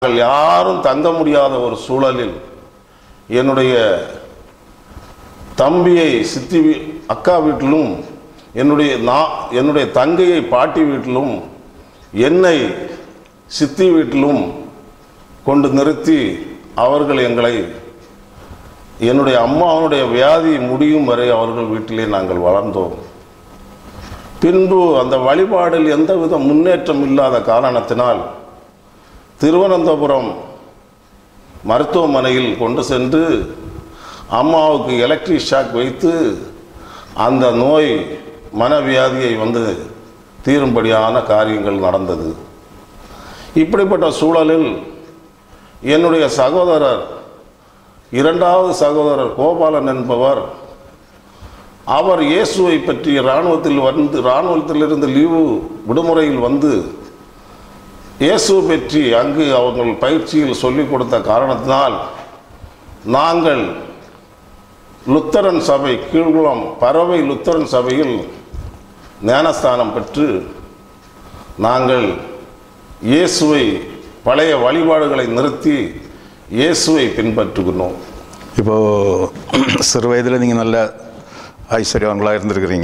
நாங்கள் யாரும் தங்க முடியாத ஒரு சூழலில் என்னுடைய தம்பியை சித்தி வீ- அக்கா வீட்டிலும் என்னுடைய நான் என்னுடைய தங்கையை பாட்டி வீட்டிலும் என்னை சித்தி வீட்டிலும் கொண்டு நிறுத்தி அவர்கள் எங்களை என்னுடைய அம்மாவுடைய வியாதி முடியும் வரை அவர்கள் வீட்டிலே நாங்கள் வளர்ந்தோம் பின்பு அந்த வழிபாடில் எந்தவித முன்னேற்றம் இல்லாத காரணத்தினால் திருவனந்தபுரம் மருத்துவமனையில் கொண்டு சென்று அம்மாவுக்கு எலக்ட்ரிக் ஷாக் வைத்து அந்த நோய் மனவியாதியை வந்து தீரும்படியான காரியங்கள் நடந்தது இப்படிப்பட்ட சூழலில் என்னுடைய சகோதரர் இரண்டாவது சகோதரர் கோபாலன் என்பவர் அவர் இயேசுவை பற்றி இராணுவத்தில் வந்து இராணுவத்திலிருந்து லீவு விடுமுறையில் வந்து இயேசு பற்றி அங்கு அவர்கள் பயிற்சியில் சொல்லிக் கொடுத்த காரணத்தினால் நாங்கள் லுத்தரன் சபை கீழ்குளம் பறவை லுத்தரன் சபையில் ஞானஸ்தானம் பெற்று நாங்கள் இயேசுவை பழைய வழிபாடுகளை நிறுத்தி இயேசுவை பின்பற்றுகிறோம் இப்போது சிறு வயதில் நீங்கள் நல்ல ஐஸ்வர்யவங்களாக இருந்திருக்கிறீங்க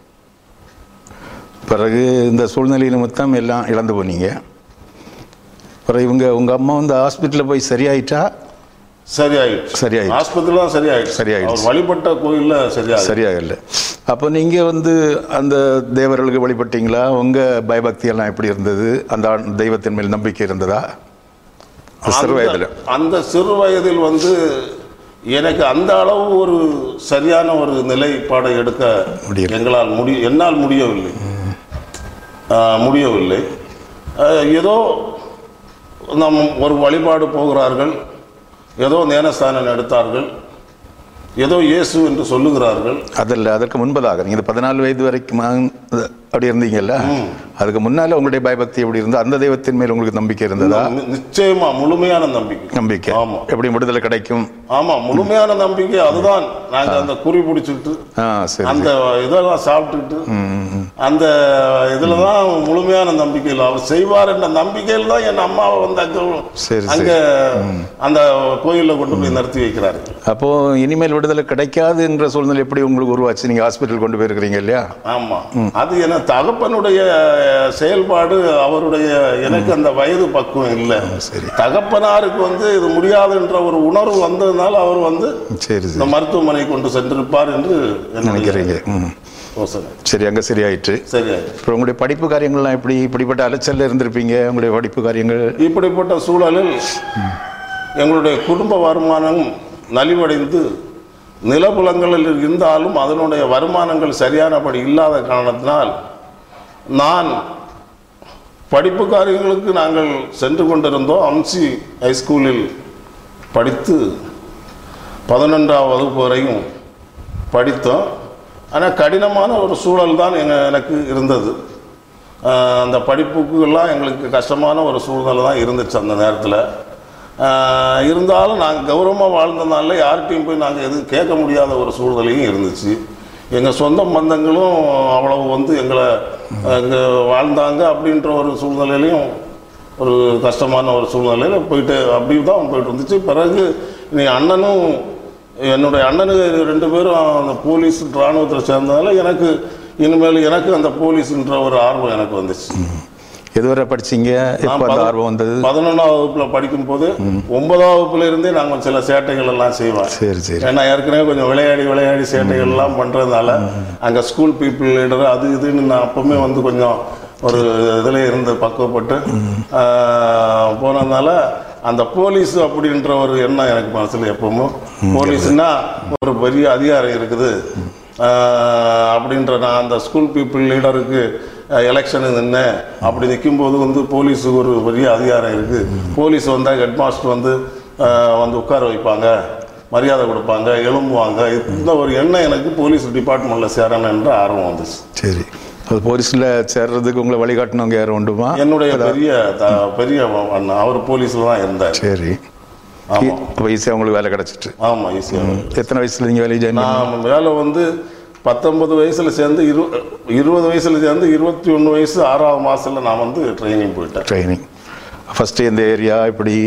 பிறகு இந்த சூழ்நிலை நிமித்தம் எல்லாம் இழந்து போனீங்க பிறகு இவங்க உங்கள் அம்மா வந்து ஹாஸ்பிட்டலில் போய் சரியாயிட்டா சரியாயிடுச்சு சரியாயிடுச்சு. ஆஸ்பத்திரியில் தான் சரியாயிடுச்சு சரியாயிடுச்சு. அவர் வழிபட்ட கோயிலில் சரியாயிடுச்சு சரியாகல அப்போ நீங்கள் வந்து அந்த தேவர்களுக்கு வழிபட்டீங்களா உங்கள் பயபக்தி எல்லாம் எப்படி இருந்தது அந்த ஆண் தெய்வத்தின் மேல் நம்பிக்கை இருந்ததா சிறு அந்த- வயதில் அந்த சிறு வயதில் வந்து எனக்கு அந்த அளவு ஒரு சரியான ஒரு நிலைப்பாடை எடுக்க முடியல. எங்களால் முடி என்னால் முடியவில்லை ஆ, முடியவில்லை ஆ, ஏதோ நம் ஒரு வழிபாடு போகிறார்கள் ஏதோ ஞானஸ்தானம் எடுத்தார்கள் ஏதோ இயேசு என்று சொல்லுகிறார்கள் அதில் அதற்கு முன்பதாக நீங்கள் பதினாலு வயது வரைக்கும் ஆ- அப்படி இருந்தீங்கல்ல அதுக்கு முன்னால உங்களுடைய பயபக்தி எப்படி இருந்தது அந்த தெய்வத்தின் மேல் உங்களுக்கு நம்பிக்கை இருந்ததா நி- நிச்சயமா முழுமையான நம்பிக்கை நம்பிக்கை ஆமா. எப்படி விடுதலை கிடைக்கும் ஆமா முழுமையான நம்பிக்கை அதுதான் நாங்க அந்த குறி பிடிச்சிட்டு ஆ சரி அந்த இதெல்லாம் சாப்பிட்டுட்டு அந்த இதுல தான் முழுமையான நம்பிக்கையில் அவர் செய்வார் என்ற நம்பிக்கையில் தான் என் அம்மாவை வந்து அங்க சரி, சரி. அங்க அந்த கோயில்ல கொண்டு போய் நிறுத்தி வைக்கிறாரு அப்போ இனிமேல் விடுதலை கிடைக்காதுன்ற சூழ்நிலை எப்படி உங்களுக்கு உருவாச்சு நீங்க ஹாஸ்பிட்டல் கொண்டு போயிருக்கிறீங்க இல்லையா ஆமா அது என தகப்பனுடைய செயல்பாடு அவருடைய எனக்கு அந்த வயது பக்குவம் இல்லை சரி தகப்பனாருக்கு வந்து இது முடியாதுன்ற ஒரு உணர்வு வந்ததுனால அவர் வந்து சரி இந்த சரி மருத்துவமனை கொண்டு சென்றிருப்பார் என்று என்னுடைய நினைக்கிறீங்க ம். யோசனை சரி அங்க சரியாயிற்று சரி அப்புறம் உங்களுடைய படிப்பு காரியங்கள்லாம் எப்படி இப்படிப்பட்ட அலைச்சல்ல இருந்திருப்பீங்க உங்களுடைய படிப்பு காரியங்கள் இப்படிப்பட்ட சூழலில் எங்களுடைய குடும்ப வருமானம் நலிவடைந்து நிலப்புலங்களில் இருந்தாலும் அதனுடைய வருமானங்கள் சரியானபடி இல்லாத காரணத்தினால் நான் படிப்பு காரியங்களுக்கு நாங்கள் சென்று கொண்டிருந்தோம் அம்சி ஹைஸ்கூலில் படித்து பதினொன்றாம் வகுப்பு வரையும் படித்தோம் ஆனால் கடினமான ஒரு சூழல் தான் எங்க எனக்கு இருந்தது ஆஹ் அந்த படிப்புக்கெல்லாம் எங்களுக்கு கஷ்டமான ஒரு சூழ்நிலை தான் இருந்துச்சு அந்த நேரத்தில் இருந்தாலும் நாங்கள் கௌரவமாக வாழ்ந்ததுனால யார்கிட்டையும் போய் நாங்கள் எதுவும் கேட்க முடியாத ஒரு சூழ்நிலையும் இருந்துச்சு எங்கள் சொந்த பந்தங்களும் அவ்வளவு வந்து எங்களை இங்கே வாழ்ந்தாங்க அப்படின்ற ஒரு சூழ்நிலையிலையும் ஒரு கஷ்டமான ஒரு சூழ்நிலையில் போயிட்டு அப்படி தான் போயிட்டு இருந்துச்சு பிறகு நீ அண்ணனும் என்னுடைய அண்ணனுக்கு ரெண்டு பேரும் அந்த போலீஸ் இராணுவத்தில் சேர்ந்ததால எனக்கு இனிமேல் எனக்கு அந்த போலீஸ்ன்ற ஒரு ஆர்வம் எனக்கு வந்துச்சு எதுவரை படிச்சீங்க எப்போ அந்த ஆர்வம் வந்தது பதினொன்றாம் வகுப்புல படிக்கும் போது ஒன்பதாம் வகுப்புல இருந்தே நாங்கள் சில சேட்டைகள் எல்லாம் செய்வோம் சரி சரி ஏன்னா ஏற்கனவே கொஞ்சம் விளையாடி விளையாடி சேட்டைகள் எல்லாம் பண்றதுனால அங்க ஸ்கூல் பீப்புள் லீடர் அது இதுன்னு நான் அப்பவுமே வந்து கொஞ்சம் ஒரு இதுல இருந்து பக்குவப்பட்டு ஆஹ், போனதுனால அந்த போலீஸ் அப்படின்ற ஒரு எண்ணம் எனக்கு மனசுல எப்பவுமே போலீஸ்னா ஒரு பெரிய அதிகாரம் இருக்குது ஆஹ், அப்படின்ற நான் அந்த ஸ்கூல் பீப்புள் லீடருக்கு எலெக்ஷன் நின்னேன் அப்படி நிற்கும்போது வந்து போலீஸுக்கு ஒரு பெரிய அதிகாரம் இருக்கு போலீஸ் வந்தால் ஹெட் மாஸ்டர் வந்து ஆஹ், வந்து உட்கார வைப்பாங்க மரியாதை கொடுப்பாங்க எழும்புவாங்க இந்த ஒரு எண்ணம் எனக்கு போலீஸ் டிபார்ட்மெண்ட்ல சேரணும் என்ற ஆர்வம் வந்துச்சு சரி அது போலீஸில் சேர்றதுக்கு உங்களை வழிகாட்டினவங்க யாரும் உண்டுமா என்னுடைய பெரிய த- பெரிய அண்ணன் அவர் போலீஸ்ல தான் இருந்தார் சரி ஆமா அப்போ ஈஸியாக உங்களுக்கு வேலை கிடச்சிட்டு ஆமா ஈஸியாக எத்தனை வயசுல நீங்கள் வேலையை ஜாயின் நான் வேலை வந்து பத்தொன்பது வயசுல சேர்ந்து இரு இருபது வயசுல சேர்ந்து இருபத்தி ஒன்று வயசு ஆறாவது மாசத்துல நான் வந்து ட்ரைனிங் போயிட்டேன் ட்ரைனிங் ஃபஸ்ட்டு இந்த ஏரியா இப்படி